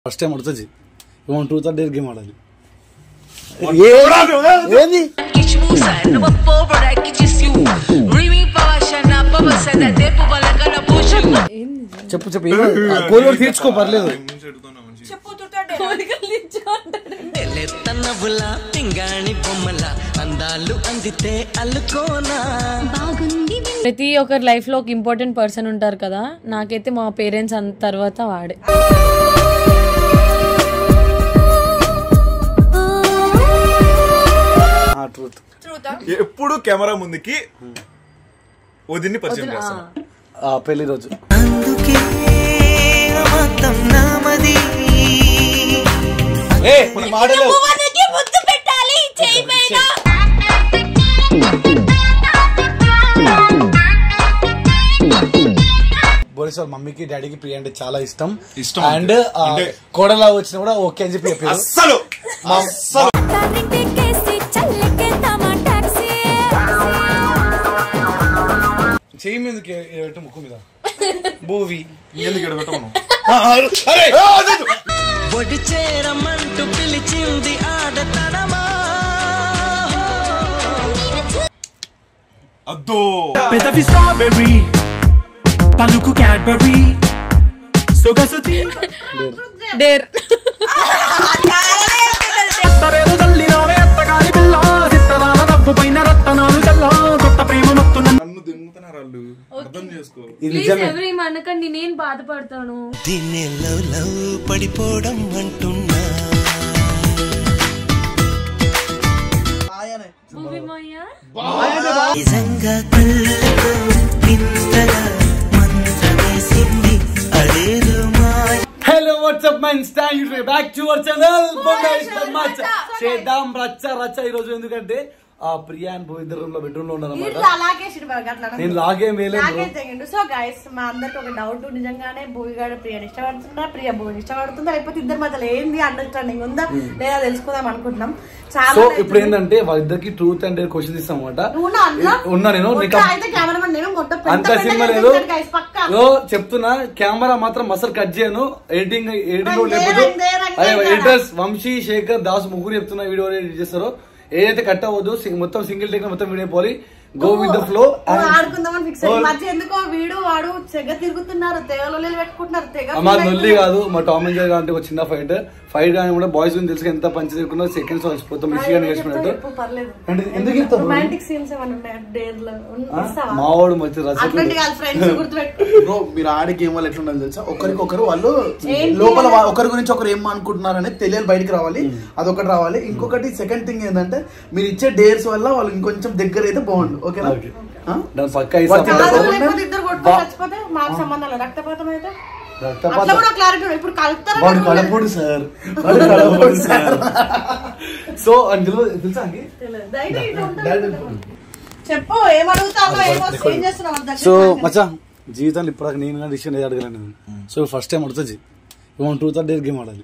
First time ఆడుతుంది ఇవన్ two third game ఆడాలి ఏ- ఏంది que te usa, numa pólvora que te ciúma. Rimi baixa na baba, sai da tempo, bala cara bucha. చెప్పు చెప్పు ఏమో కోరి కూడా తీర్చుకో పర్లేదు తెల్లెత్త నవ్వుల పింగాణి బొమ్మల అందాలు అందితే అల్లుకోనా ప్రతి ఒక్కరి లైఫ్ లో ఒక ఇంపార్టెంట్ పర్సన్ ఉంటారు కదా నాకైతే మా పేరెంట్స్ అన్న తర్వాత వాడే ట్రూత్ ఎప్పుడు కెమెరా ముందుకి వదిన్ని పరిచయం చేస్తాను పెళ్లి రోజు అందుకే అమతం నామది ఏ మాటలు బోరిస్ వాళ్ళ మమ్మీకి డాడీకి ప్రియ అంటే చాలా ఇష్టం ఇష్టం అండ్ అంటే- అంటే- కోడలా వచ్చినా కూడా ఓకే అని చెప్పి చెప్పారు అస్సలు అస్సలు చెయ్యి మీదకి పెట్టు ముక్కు మీద మూవీ ఎందుకు ఇక్కడ పెట్టమను అరే ఒడి చేరమంటూ పిలిచింది ఆడతడమా అద్దో పెదవి స్ట్రాబెర్రీ పలుకు క్యాడ్బరీ సొగసు డేర్ తీరేదో తల్లిరావే అత్తగారి పిల్ల చిత్తరాల డబ్బు పైన రత్తనాలు చల్ల కొత్త ప్రేమ మత్తు నన్ను దింగుతున్నారు వాళ్ళు అర్థం చేసుకో ఇది నిజమే ఎవరి అనకండి నేను బాధపడతాను దీన్ని లవ్ లవ్ పడిపోవడం అంటున్నా మూవీ మాయ నిజంగా కళ్ళతో వింతగా మంత్రమేసింది అదేదో మాయ hello WhatsApp my Insta YouTube back to our channel మచ్ చేద్దాం రచ్చ రచ్చ ఈ రోజు ఎందుకంటే ఆ ప్రియా అండ్ భూ ఇద్దరు రూమ్ లో బెడ్రూమ్ లో ఉన్నారు ఇట్లా అన్నమాట అలాగే శిల్ప అట్లా నేను లాగేం వేయలేదు నాకే తెగిండు సో గైస్ మా అందరికి ఒక డౌట్ నిజంగానే భూమిగాడు ప్రియని ఇష్టపడుతుందా ప్రియ భూమిని ఇష్టపడుతుందా లేకపోతే ఇద్దరి మధ్యలో ఏంది అండర్స్టాండింగ్ ఉందా లేదా తెలుసుకుందాం అనుకుంటున్నాం చాలా సో రోజులు ఇప్పుడు ఏంటంటే వాళ్ళిద్దరికి ట్రూత్ అండ్ క్వశ్చన్ ఇస్తాం అనమాట నువ్వు నా అన్న? ఉన్నా నేను మొట్ట నీకు అయితే కెమెరామెన్ నేను మొట్ట పెద్ద అంత పెద్ద సినిమా చేసి లేదు ఉంటాడు guys, పక్కా. ఓ చెప్తున్నా కెమెరా మాత్రం మసలు కట్ చేయను ఎడిటింగ్ ఎడిటింగ్ కూడా రంగే, లేకపోతే రంగే, రంగే అదే కదా. ఎడిటర్స్ వంశీ శేఖర్ దాస్ ముగ్గురు చెప్తున్నా వీడియో ఎడిట్ చేస్తారో ఏదైతే కట్ అవ్వదు సి- మొత్తం సింగిల్ టేక్ మొత్తం వీడియో పోలి గో విత్ ద ఫ్లో నువ్వు ఆడుకుందామని ఫిక్స్ అయ్యి మధ్య ఎందుకో వీడు వాడు తెగ తిరుగుతున్నారు తెగ లొల్లిలు పెట్టుకుంటున్నారు తెగ మా నొల్లి కాదు మా టామ్ అండ్ జెర్రీ అంటే ఒక చిన్న ఫైట్ ఫైట్ కానీ కూడా బాయ్స్ గురించి తెలుసు ఎంత పంచి తిరుగుకున్నా సెకండ్స్ వచ్చిపోతాం మిషిగా నేర్చుకున్నట్టు చెప్పు పర్లేదు అంటే ఎందుకు చెప్తావు రొమాంటిక్ సీన్స్ ఏమైనా ఉన్నాయా డేర్ లో ఉన్- ఇస్తావా? మావాడు మంచి రసం అట్లాంటి కాదు ఫ్రెండ్స్ గుర్తుపెట్టు బ్రో మీరు ఆడే గేమ్ వల్ల ఎట్లుండాలి తెలుసా ఒకరికొకరు వాళ్ళు ఏంటి? లోపల వా- ఒకరి గురించి ఒకరు ఏం అనుకుంటున్నారు అనేది తెలియాలి బయటికి రావాలి అదొకటి రావాలి ఇంకొకటి సెకండ్ థింగ్ ఏంటంటే మీరు ఇచ్చే డేర్స్ వల్ల వాళ్ళు ఇంకొంచెం దగ్గర అయితే బాగుండు ఓకేనా Okay. ఆ? దాని పక్క వాళ్ళు కాదు, అవునా? లేకపోతే ఇద్దరు కొట్టుకొని చచ్చిపోతే మాకు సంబంధం లేదు రక్తపాతం అయితే అట్లా రక్తపాతం కూడా క్లారిటీ ఇప్పుడు కలుపుతారా వాడు కడపడు సార్ వాడు కడపడు సార్ సో అందులో తెలుసా అండి తెలియదు. ధైర్యం ఇట్లా ఉంటుంది. చెప్పు ఏం అడుగుతావో ఏమో ఏం చేస్తున్నావు అర్థం సో కాదు. మచ్చా జీవితంలో ఇప్పటిదాకా నేను కానీ డిసిషన్ ఏది అడగలేను నేను. సో ఫస్ట్ టైం ఆడుతుంది ఇవన్ టూ థర్డ్ గేమ్ ఆడాలి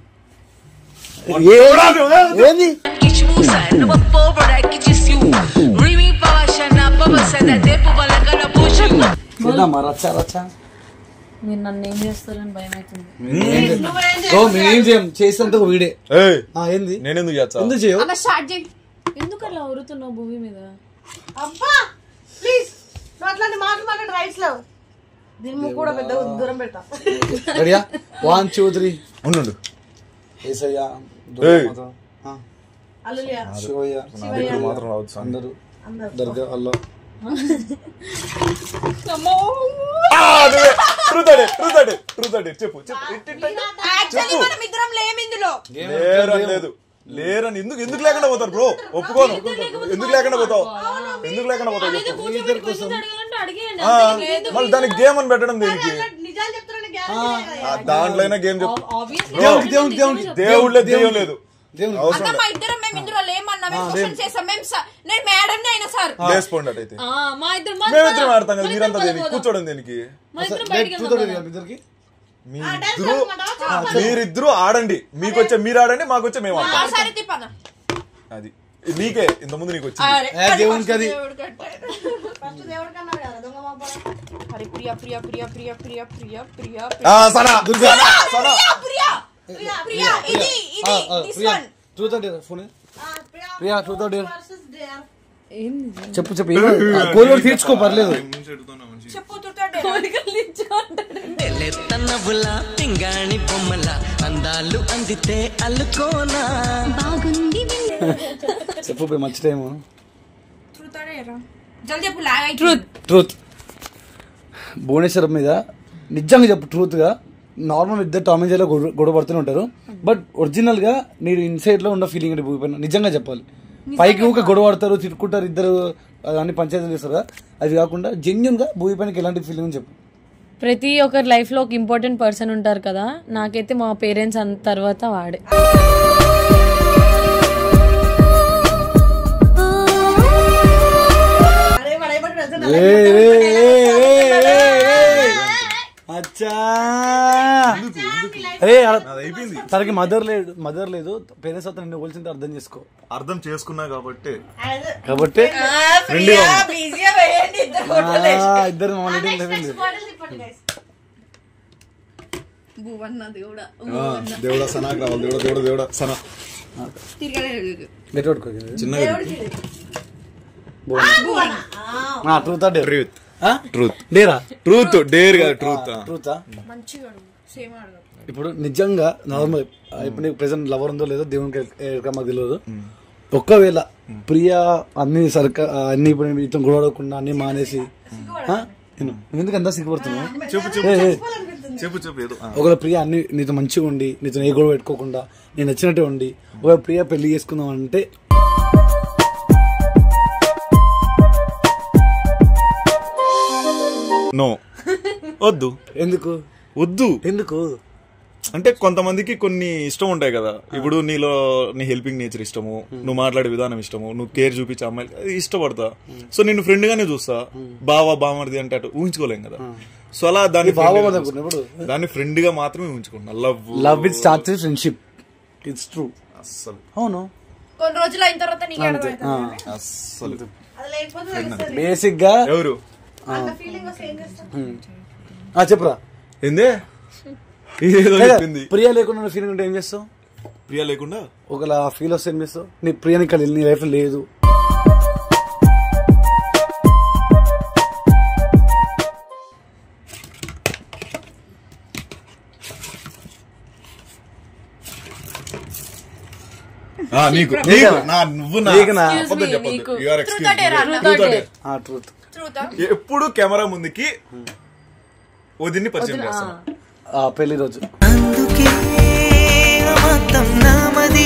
ఏ- ఏంది Que te usa, numa pólvora que te ciúma. Rimi baixa na baba, sai da tempo, bala cara bucha. చేద్దామా రచ్చ రచ్చ మీరు నన్ను ఏం చేస్తారని భయం అవుతుంది నువ్వేం ఓ మేమేం చేయం చేసేందుకు వీడే ఆ, ఏంది నేనెందుకు చేస్తా ఎందుకు చేయవు ఎందుకు అలా ఉరుతున్నావు భూమి మీద అబ్బా ప్లీజ్ నువ్వు అట్లాంటి మాటలు మాట్లాడు రైట్స్ లో దీని ముక్కు కూడా పెద్ద దూరం పెట్టా రెడీయా వన్ టూ త్రీ ఉండు ఏసయ్యా ఏయ్. అల్లులియా శివయ్య నా దగ్గర మాత్రం రావచ్చు స్వామి. అందరూ దర్గా అల్లా ఆ, నువ్వే. Truth అడే, truth అడే, truth అడే. చెప్పు చెప్పు ఇట్ ఇట్ ఇట్. యాక్చువల్లీ మనం ఇద్దరం లేము ఇందులో లేరని లేదు లేరని ఎందుకు ఎందుకు లేకుండా పోతారు బ్రో ఒప్పుకోను ఎందుకు లేకుండా పోతావు ఎందుకు లేకుండా పోతావు చెప్పు ఆ, మళ్ళీ దానికి గేమ్ అని పెట్టడం దేనికి నిజాలు చెప్తున్నా గ్యారెంటీ ఆ, దాంట్లో అయినా గేమ్ చెప్పు దేవునికి దేవునికి దేవునికి దేవుళ్ళే దెయ్యం లేదు దేవునికి అవసరం లేదు. మా ఇద్దరం మేము ఇందులో లేమన్నా మేము క్వశ్చన్ చేసాం మేము స- నేను మేడం అయినా సార్ లేచిపోండి అటైతే ఆ, మా ఇద్దరు మేమిద్దరం ఆడతాం కదా మీరంతా దేనికి కూర్చోవడం దేనికి మా ఇద్దరం టూ బయటికి థర్డ్ వెళ్దాం గేమ్ ఇద్దరికి మీ ఇద్దరు మీరిద్దరు ఆడండి మీకు వచ్చే మీరు ఆడండి మాకు వచ్చే మేము ఆడతాం సరే తిప్పనా అది నీకే ఇంత ముందు నీకు వచ్చింది ఏ, దేవునికి అది ఫస్ట్ దేవుడు కన్నారు కదా దొంగ మాపడ హరి ప్రియ ప్రియ ప్రియ ప్రియ ప్రియ ప్రియ ప్రియ ఆ, సనా సనా, సనా ప్రియ ప్రియా ఇది ఇది దిస్ ప్రియా వన్ ట్రూత్ అంటే ఫోన్ ప్రియా ట్రూత్ అంటే ఏంది చెప్పు చెప్పు కోరిక తీర్చుకో పర్లేదు చెప్పు తుర్తాడే నవ్వుల పింగాణి బొమ్మల అందాలు అందితే అల్లుకోనా చెప్పు పోయి మంచి టైం తుర్తాడే రా జల్ది చెప్పు లాగ్ ట్రూత్ ట్రూత్ భువనేశ్వరం మీద నిజంగా చెప్పు ట్రూత్ గా నార్మల్ ఇద్దరు టామ్ అండ్ జెర్రీ గొడవ గొడవ పడుతూనే ఉంటారు బట్ ఒరిజినల్ గా మీరు ఇన్సైడ్ లో ఉన్న ఫీలింగ్ అంటే భూమి పైన నిజంగా చెప్పాలి పైకి ఊక గొడవ పడతారు తిట్టుకుంటారు ఇద్దరు అన్ని పంచాయతీలు చేస్తారు కదా అది కాకుండా జెన్యున్ గా భూమి పైనకి ఎలాంటి ఫీలింగ్ చెప్పు ప్రతి ఒక్కరి లైఫ్ లో ఒక ఇంపార్టెంట్ పర్సన్ ఉంటారు కదా నాకైతే మా పేరెంట్స్ అన్న తర్వాత వాడే అరే వాడు ఏమంటాడు ఏ, ఏ, ఏ, ఏ, ఏ, ఏ. అచ్చా అరే అయిపోయింది తనకి మదర్ లేదు మదర్ లేదు పేరెంట్స్ అతను నిన్ను పోల్చింది అర్థం చేసుకో అర్థం చేసుకున్నా కాబట్టి కాబట్టి ప్రియా బిజీగా వేయండి ఇద్దరు ఆ, ఇద్దరు మమ్మల్ని లేదండి భువన్న దేవుడా దేవుడా సనాకి రావాలి దేవుడా దేవుడా దేవుడా సనా తిరగలేదు గట్టి పట్టుకో చిన్నగా ట్రూత్ అంటే ట్రూత్ ట్రూత్ డేరా ట్రూత్ డేర్ కాదు ట్రూత్ ట్రూతా మంచిగా సేమ్ అడగదు ఇప్పుడు నిజంగా నార్మల్ ఇప్పుడు నీకు ప్రెసెంట్ లవర్ ఉందో లేదో దేవునికి ఎక్కడ మాకు తెలియదు ఒక్కవేళ ప్రియా అన్ని సరిక అన్ని ఇప్పుడు మీతో గొడవడకుండా అన్ని మానేసి ఆ? నేను నువ్వు ఎందుకు అంతా సిగ్గుపడుతున్నావు చెప్పు ఏ, ఏ. చెప్పు చెప్పు చెప్పు ఏదో ఆ. ఒకవేళ ప్రియ అన్ని నీతో మంచిగా ఉండి నీతో ఏ గొడవ పెట్టుకోకుండా నేను నచ్చినట్టే ఉండి ఒకవేళ ప్రియ పెళ్లి చేసుకుందాం అంటే నో వద్దు ఎందుకు వద్దు ఎందుకు అంటే కొంతమందికి కొన్ని ఇష్టం ఉంటాయి కదా ఇప్పుడు నీలో నీ హెల్పింగ్ నేచర్ ఇష్టము నువ్వు మాట్లాడే విధానం ఇష్టము నువ్వు కేర్ చూపించే అమ్మాయిలు అది ఇష్టపడతా సో నిన్ను ఫ్రెండ్ గానే చూస్తా బావా బామర్ది అంటే అటు ఊహించుకోలేం కదా సో అలా దాన్ని బావ friend గా మదం చూస్తా. ఇప్పుడు దాన్ని ఫ్రెండ్ గా మాత్రమే ఊహించుకుంటున్నా love love it start friendship it's true అస్సలు అవును కొన్ని రోజులు అయిన తర్వాత నీకు అర్థమవుతుంది అస్సలు అది లేకపోతే తెలుస్తుంది. బేసిక్ గా ఎవరు అంత ఫీలింగ్ వస్తే ఏం చేస్తాం ఆ, చెప్పురా ఏందే ఏదో చెప్పింది ప్రియ లేకుండా ఫీలింగ్ ఉంటే ఏం చేస్తావు ప్రియా లేకుండా ఒకవేళ ఫీల్ వస్తే ఏం చేస్తావు నీ ప్రియని ఇక్కడ నీ లైఫ్ లేదు ఆ, నీకు నీకు నా నువ్వు నా నీకు నా. అబద్ధం Excuse me, చెప్పొద్దు. నీకు. You are Truth excused. or dare అన్న? Truth or dare. ఆ ట్రూత్ ట్రూతా ఎప్పుడు కెమెరా ముందుకి వదిన్ని పరిచయం చేస్తాను ఆ పెళ్లి రోజు అందుకే అబద్ధం నామది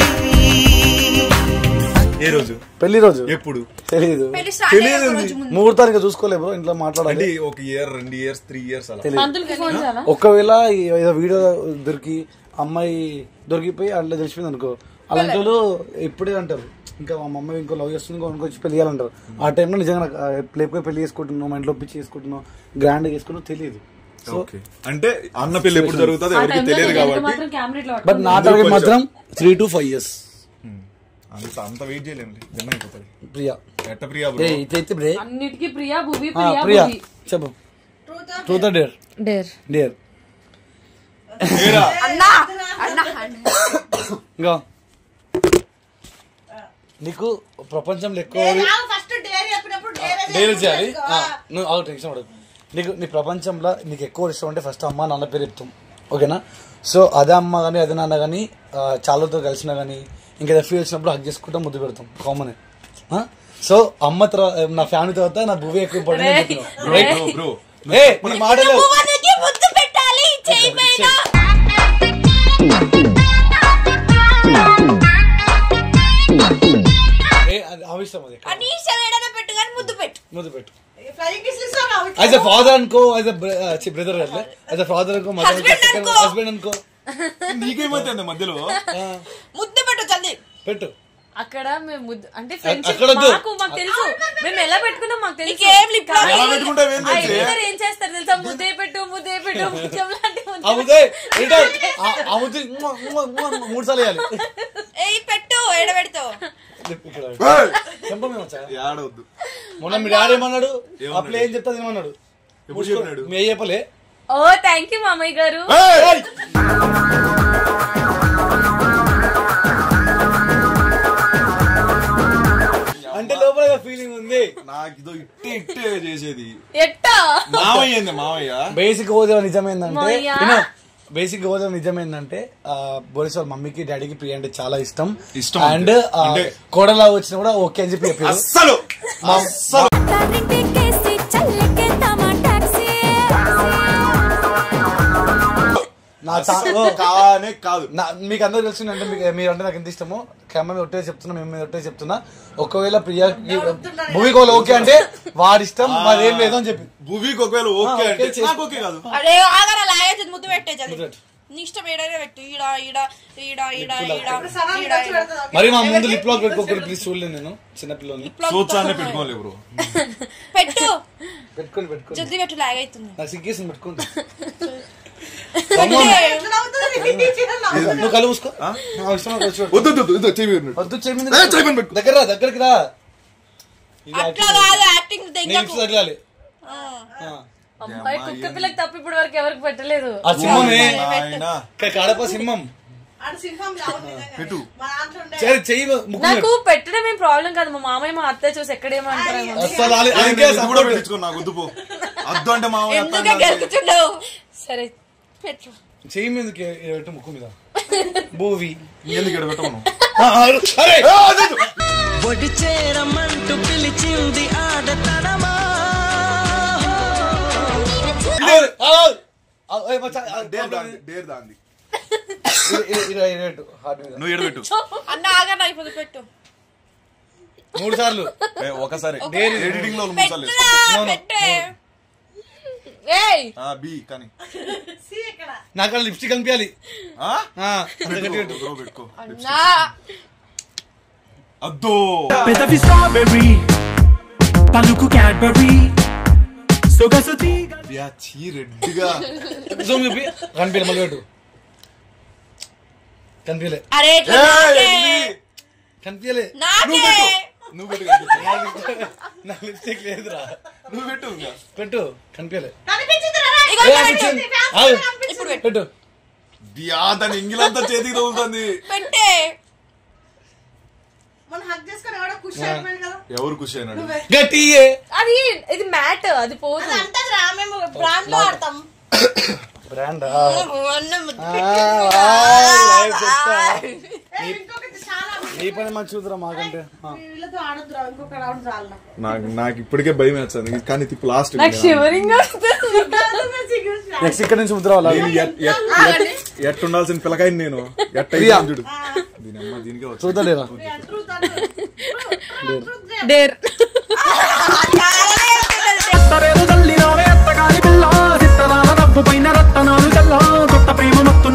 ఏ రోజు పెళ్లి రోజు ఎప్పుడు తెలీదు పెళ్లి స్టార్ట్ అయ్యే ఒక రోజు ముందు ముహూర్తానికి చూసుకోలే బ్రో ఇంట్లో అంటే మాట్లాడాలి ఒక ఇయర్ రెండు ఇయర్స్ త్రీ ఇయర్స్ అలా పంతులకి ఫోన్ చేయాలా ఒకవేళ ఈ ఏదో వీడియో దొరికి అమ్మాయి దొరికిపోయి అట్లా తెలిసిపోయింది అనుకో అలాంటి వాళ్ళు ఇప్పుడే అంటారు ఇంకా మా మమ్మీ ఇంకో లవ్ చేస్తుంది ఇంకో ఇంకొచ్చి పెళ్లి చేయాలంటారు ఆ టైంలో నిజంగా నాకు లేకపోయి పెళ్లి చేసుకుంటున్నావు మా ఇంట్లో పిచ్చి చేసుకుంటున్నావు గ్రాండ్ చేసుకుంటున్నావు తెలియదు సో ఓకే అంటే అన్న పెళ్లి ఎప్పుడు జరుగుతుంది ఆ ఎవరికి టైంలో తెలియదు నేను కాబట్టి మాత్రం కెమెరా ఇట్లా బట్ నా టార్గెట్ మాత్రం త్రీ టు ఫైవ్ ఇయర్స్ అంత అంత వెయిట్ చేయలేండి జనం అయిపోతుంది ప్రియా ఎట్ట ప్రియా bro? ఏ ఇట్లయితే బ్రే అన్నిటికీ ప్రియా భూమి ఆ, ప్రియా ప్రియా భూమి చెప్పు ట్రూత్ డేర్ డేర్ డేర్ ఏరా, అన్నా అన్నా ఇంకా నీకు ప్రపంచంలో ఎక్కువ ఫస్ట్ డేర్ చెప్పినప్పుడు డేర్ డేర్ చేయాలి ఆ, నువ్వు ఆగు టెన్షన్ పడదు నీకు నీ ప్రపంచంలో నీకు ఎక్కువ ఇష్టం అంటే ఫస్ట్ అమ్మ నాన్న పేరు చెప్తాం ఓకేనా సో అదే అమ్మ కానీ అదే నాన్న కానీ చాలాతో కలిసినా కానీ ఇంకేదో ఫీల్ వచ్చినప్పుడు హక్ చేసుకుంటాం ముద్దు పెడతాం కామన్ సో అమ్మ తర్వాత నా ఫ్యామిలీ తర్వాత నా భూమి ఎక్కువ ఇంపార్టెంట్ bro, bro. ఏ నీ మాటలు భువనకి ముద్దు పెట్టాలి చేయి పైన ఏ అది ఆవిష్టం అది కనీసం ఏడైనా పెట్టు కానీ ముద్దు పెట్టు ముద్దు పెట్టు ఫ్లయింగ్ కిస్ ఇస్తాను యాజ్ ఎ ఫాదర్ అనుకో as a brother as a father అనుకో మదర్ Husband అనుకో. హస్బెండ్ అనుకో నీకేమైతే మధ్యలో ముద్దు పెట్టు జల్దీ పెట్టు అక్కడ మేము ముద్దు అంటే అక్కడ ఫ్రెండ్షిప్ వద్దు. మాకు మాకు తెలుసు మేము ఎలా పెట్టుకున్నాం మాకు తెలుసు నీకేం లిప్ కానీ ఎలా పెట్టుకుంటావు ఏం ఆ తెలుసే? ఇద్దరు ఏం చేస్తారు తెలుసా ముద్దే పెట్టు ముద్దే పెట్టు ముత్యం లాంటి ముద్దు. అవుతే ఏంటో అవుతే మూడు సార్లు వేయాలి ఏయ్ పెట్టు ఏడ పెడతావు ఇక్కడ చెంప మీద వచ్చా? ఆడవద్దు మొన్న మీ డాడీ ఏమన్నాడు ఏమన్నాడు? అప్పుడు ఏం చెప్తా ఏమన్నాడు ఎప్పుడు చెప్పినాడు మీ చెప్పలే ఓ థ్యాంక్ యూ మామయ్య గారు ఏయ్! బేసిక్ హోదా నిజమేందంటే మోయ్యా. బేసిక్ హోదా నిజమేందంటే ఆ, బోరిస్ వాళ్ళ మమ్మీకి డాడీకి ప్రియ అంటే చాలా ఇష్టం ఇష్టం అండ్ అంటే- అంటే- కోడలా వచ్చినా కూడా ఓకే అని చెప్పి చెప్పారు అస్సలు అస్సలు నా చా- ఓ, కానే కాదు నా- మీకు అందరూ తెలిసిందంటే మీకు మీరు అంటే నాకు ఎంత ఇష్టమో కెమెరా మీద ఒట్టే చెప్తున్నా మేము మీద ఒట్టే చెప్తున్నా ఒకవేళ ప్రియాకి భూమికి వాళ్ళు ఓకే అంటే వాడి ఇష్టం మాదేం లేదు అని చెప్పి భూమికి ఒకవేళ ఓకే ఆ, అంటే ఓకే చేసి- నాకు ఓకే కాదు అరే ఆగరా లాగేది ముద్దు పెట్టేది పెట్టు. నీ ఇష్టం ఏడైనా పెట్టు ఈడ ఈడ ఈడ ఈడ ఈడ సరాలు ఈడ వచ్చి ఈడ పెడతాది, ఓకే? మరి మా ముందు లిప్ లాక్ పెట్టుకోకూడదు ప్లీజ్ చూడలేదు నేను చిన్నపిల్లని సూచాన్ని పెట్టుకోలే బ్రో పెట్టు పెట్టుకోండి పెట్టుకోండి జల్దీ పెట్టు లాగ్ అవుతుంది నా సిగ్గేసి పెట్టుకోండి ఎట్లా నవ్వుతుంది? నువ్వు కళ్ళు మూసుకో నా ఇష్టం నాకు వచ్చి వద్దు వద్దు వద్దు చెయ్యి పెట్టు. వద్దు చెయ్యి మీద ఏ, చెయ్యి మీద పెట్టుకో. దగ్గర రా దగ్గరికి రా ఇది అట్లా యాక్టింగ్. కాదు యాక్టింగ్ నీ దెంగకు lips తగిలాలి ఆ. ఆ. అమ్మాయి కుక్క పిల్లకి తప్ప ఇప్పటి వరకు ఎవరికి పెట్టలేదు ఆ సింహమే నాయనా. క- కడప సింహం ఆడ సింహం లావు నిజంగా. పెట్టు. మా దాంట్లో ఉండే సరే చెయ్యి ముక్కు నాకు పెట్టడం ఏం ప్రాబ్లం కాదు మా మామయ్య మా అత్తయ్య చూసి ఎక్కడేమంటారేమో అస్సలు ఆలే- ఏ, అందుకే నేను ఇది కూడా support. పెట్టించుకో నాకు వద్దు పో అద్దు అంటే మా ఎందుకు గెలుకుతున్నావు సరే పెట్టు చెయ్యి మీద పెట్టు ముక్కు మీద భూవి ఎందుకు ఇక్కడ పెట్టమను ఆ, ఆ, అరే ఒడి చేరమంటూ పిలిచింది ఆడతడమా ఇదే, ఆ, ఆ, ఏ, మచ్చా, ఆ, డేర్ దాంది డేర్ దాంది ఇర- ఇర- ఇర- ఇర పెట్టు, హార్ట్ మీద. నువ్వు ఎడబెట్టు అన్న ఆగరా ఇప్పుడు పెట్టు మూడు సార్లు ఏ, ఒకసారి డేర్ ఎడిటింగ్ లో మూడు సార్లు పెట్టురా No, no. పెట్టే ఏయ్ బి కానీ సి ఇక్కడ నాకు లిప్స్టిక్ కనిపించాలి ఆ? ఆ, అంత గట్టిగా పెట్టు. బ్రో పెట్టుకో నా అద్దో పెదవి స్ట్రాబెర్రీ పలుకు క్యాడ్బరీ సొగసు తీగ యా చీ రెడ్డిగా జూమ్ చూపి కనిపించలే మళ్ళీ పెట్టు కనిపించలే అరే ఇట్లా ఏయ్, నాకే. ఎల్లి. కనిపించలే నాకే నువ్వు పెట్టు కనిపించు. నా లిప్స్టిక్ లేదురా నువ్వు పెట్టు ఇంకా. పెట్టు కనిపించలే కనిపించింది రా, ఇగో ఏ, ఇట్లా కనిపించింది. పెట్టు. ఆగు. ఇప్పుడు పెట్టు. పెట్టు బియా దాని ఇంగిలంతా చేతికి తగులుతుంది పెట్టే మనం హక్ చేసుకొని ఎవడో ఖుషి అయిపోయింది కదా ఎవరు ఖుషి అయినాడు నువ్వే గట్టియే అది ఇది మ్యాట్ అది పోదు అది అంటది రా మేము బ్రాండ్ లో ఆడతాం బ్రాండ్ అన్నం ఏ, ఇంకొకటి చాలా నీ పని మంచి చూద్దురా మాకంటే ఆ. వీళ్ళతో ఆడొద్దురా ఇంకొక రౌండ్ చాలు నాకు. నాకు నాకు ఇప్పటికే భయం వేస్తుంది కానీ తిప్పు లాస్ట్ నాకు షివరింగ్ వస్తుంది నెక్స్ట్ ఇక్కడ నుంచి ముద్ర వాళ్ళ ఎట్టుండాల్సిన పిల్లకాయని నేను ఎట్ట ప్రియా. అయిపోయింది చూడు దీని అమ్మ దీనికే వచ్చి చూద్దాలేరా ట్రూత్ అంటే డేర్ తరేదు తల్లినావే అత్తగారి పిల్ల సిత్తరాల డబ్బు పైన రత్తనాలు చల్ల కొత్త ప్రేమ మత్తున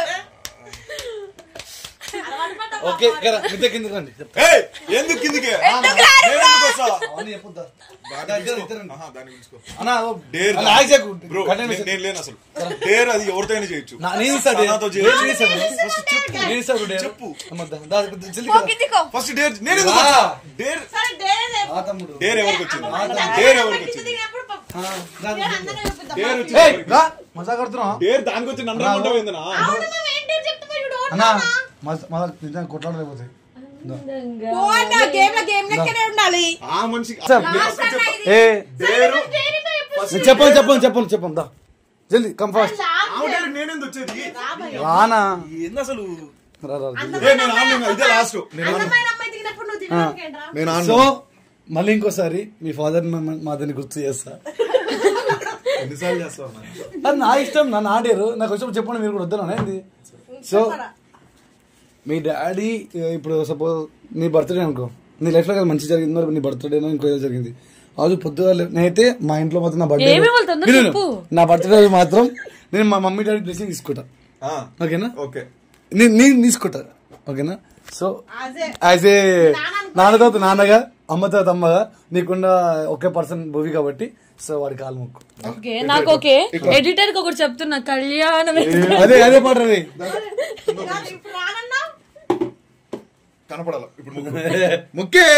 ఓకే ఇక్కడ మిద్దె కింద రండి చెప్తా. ఏయ్, ఎందుకు కిందికి నేను ఎందుకు వస్తా అవన్నీ చెప్పొద్దా దాన్ని పిలుచుకో. ఆహా, దాన్ని పిలుచుకో. అన్నా ఓ, డేర్ అలా ఆగి చెక్కు. బ్రో కంటెంట్ నేను- నేను లేను అసలు డేర్ అది ఎవరితోనే చేయొచ్చు నా- నేను ఇస్తా డేర్. నాతో డేర్ నేను ఇస్తా డేర్. ఫస్ట్ చెప్పు నేను ఇస్తా డేర్. చెప్పు. అమ్మ, దా- దా- జల్దీ రా. కిందికో ఫస్ట్ డేర్ నేను ఎందుకు రా. వస్తా? డేర్ సరే డేర్ ఆ తమ్ముడు డేర్ ఎవరికి వచ్చింది డేర్ ఎవరికి వచ్చింది దిగినప్పుడు ప- ఆ, దా- డేర్ అందరినీ చూపిద్దాం. డేర్ ఏయ్, వచ్చింది రా. మజా కడుతున్నావా డేర్ దానికి వచ్చి నన్ను రమ్మంటావు ఏందన్నా అవును, నువ్వు ఏంటి చెప్తున్నావు చూడు అన్నా మజా మజా నిజంగా కొట్లాడలేకపోతే పోవన్నా గేమ్ లో గేమ్ లెక్కనే ఉండాలి ఆ మనిషికి సార్, ఏ డేరు నేను చెప్పను చెప్పను చెప్పను చెప్పను దా జల్దీ కమ్ ఫాస్ట్ ఆ డేర్ నేనెందుకు వచ్చేది రానా ఏంది అసలు రా, రా, జల్దీ. ఏ నేను ఆన్లైన్ ఇదే లాస్ట్ నేను ఆన్లైన్ అందమైన అమ్మాయి దిగినప్పుడు నువ్వు దిగడానికి ఏంట్రా? నేను సో ఆన్లైన్ మళ్ళీ ఇంకోసారి మీ ఫాదర్ మాదని గుర్తు చేస్తా ఎన్నిసార్లు చేస్తావు అన్న? అది నా ఇష్టం నన్ను ఆడారు నాకు వచ్చినప్పుడు చెప్పండి మీరు కూడా వద్దనా ఏంది సో మీ డాడీ ఇప్పుడు సపోజ్ నీ బర్త్డే అనుకో నీ లైఫ్ లో కదా మంచి జరిగింది మరి నీ బర్త్డే ఇంకో ఏదో జరిగింది అది పొద్దుగా నేనైతే మా ఇంట్లో మాత్రం నా బర్త్డే ఏమి వాళ్ళు తొందరగా చెప్పు. నా బర్త్డే రోజు మాత్రం నేను మా మమ్మీ డాడీ బ్లెస్సింగ్ తీసుకుంటా ఆ, ఓకేనా ఓకే నేను నేను తీసుకుంటా ఓకేనా సో అదే యాజ్ ఏ నాన్న తర్వాత నాన్నగా అమ్మ తర్వాత అమ్మగా నీకున్న ఒకే పర్సన్ భూమి కాబట్టి సో వాడి కాలు మొక్కు ఓకే నాకు ఓకే ఎడిటర్ కి ఒకటి చెప్తున్నా కళ్యాణం అదే అదే పాట రే కాదు, ఇప్పుడు రానన్నా కనపడాల ఇప్పుడు ముగ్గు. ముక్కే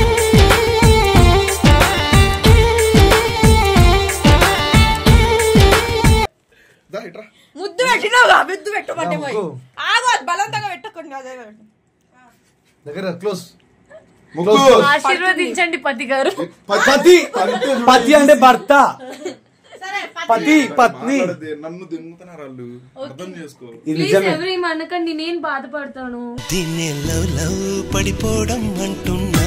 దా ఇట్రా ముద్దు పెట్టినావుగా ముద్దు పెట్టమంటే పోయి ముగ్గు. ఆగు అది బలవంతంగా పెట్టకండి అదే దగ్గర క్లోజ్ ముగ్గు ఆశీర్వదించండి పతి గారు పతి పతి అంటే భర్త సరే పతి పత్ని మాట్లాడద్దే, నన్ను దింగుతున్నారు వాళ్ళు అర్థం చేసుకో ఇది ప్లీజ్ నిజమే ఎవరు అనకండి నేను బాధపడతాను దీన్ని లవ్ లవ్ పడిపోవడం అంటున్నా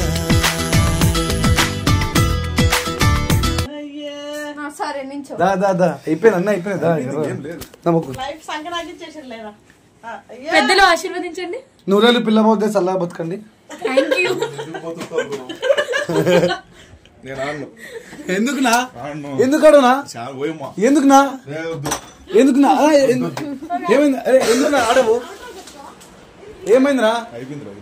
ఆ, సరే నించో దా దా దా అయిపోయింది అన్న అయిపోయింది దా నమ్మకు లైఫ్ సంక్రాంతి చేసారు లేదా ఆ, అయ్యో. పెద్దలు ఆశీర్వదించండి నూరేళ్ళు పిల్ల పోతే చల్లగా బతకండి థ్యాంక్ యూ నేను ఆడను ఎందుకునా ఆడను ఎందుకు అడుగునా చాలా పోయమ్మా ఎందుకునా ఏ వద్దు. ఎందుకునా ఆ, ఎందు- ఏమైంది అరే ఎందుకునా ఆడవు ఏమైందిరా అయిపోయింది రా వదిలేయ్.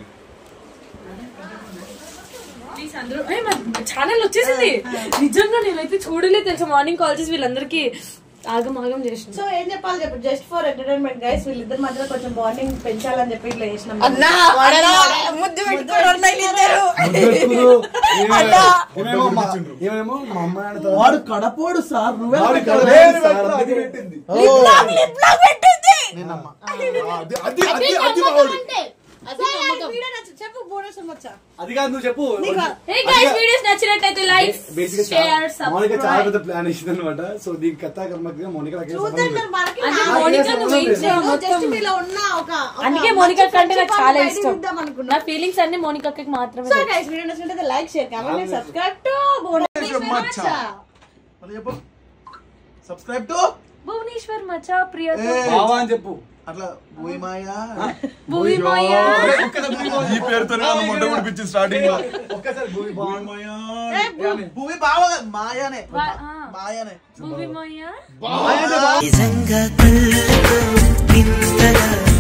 ప్లీజ్ అందరూ ఛానల్ వచ్చేసింది నిజంగా నేనైతే చూడలేదు తెలుసా మార్నింగ్ కాల్ చేసి వీళ్ళందరికీ ఆగం ఆగం చేసిన సో ఏం చెప్పాలి చెప్పు జస్ట్ ఫర్ ఎంటర్టైన్మెంట్ గైస్ వీళ్ళిద్దరి మధ్యలో కొంచెం బాండింగ్ పెంచాలని చెప్పి ఇట్లా చేసినాం అన్నా వాడరా, ముద్దు పెట్టుకోవడం ఉన్నాయి ఇద్దరు ముద్దెత్తుకురు. ఏమే- ఏమేమో మా- ఏమేమో మా అమ్మ నాన్నతో వాడు కడపోడు సార్ నువ్వే వాడు కడపోడు. కడపోడు సార్, అది పెట్టింది. లిప్ లాక్ లిప్ లాక్ పెట్టింది నేనమ్మా. అది అది అది అది మావాడు. వీడియో నచ్చు చెప్పు బోనస్ వచ్చా అది కాదు నువ్వు చెప్పు హే గైస్ వీడియోస్ నచ్చినట్టయితే లైక్ బేసిక్ షేర్ మౌనిక చాలా సబ్స్క్రైబ్ పెద్ద ప్లాన్ ఇచ్చింది అనమాట సో దీని కథ కర్మగా మౌనిక నాకేం సంబంధం చూద్దాం లేదు. మరి మనకి అంటే నా- మోనికా నువ్వు ఏం చేయవు జస్ట్ మొత్తం మీలో ఉన్న ఒక ఒక అందుకే మంచి మోనికా కంటే నాకు friendship చాలా బయటికి ఇష్టం ఇద్దాం అనుకున్నా. నా ఫీలింగ్స్ అన్ని మోనికాకి మాత్రమే సో తెలుసు. గైస్ వీడియో నచ్చినట్లయితే like share comment subscribe to bonus మచ్చా మళ్ళీ చెప్పు సబ్స్క్రైబ్ టు భువనేశ్వర్ మచా ప్రియ బావా అని చెప్పు అట్లా పోయి మాయా భూమి మాయా ఈ పేరుతోనే నన్ను మొట్ట ముడిపించింది స్టార్టింగ్ లో ఒక్కసారి భూమి బావా మాయా. భూమి బావ మాయానే వా- ఆ. మాయానే భూమి మాయా నిజంగా కళ్ళతో వింతగా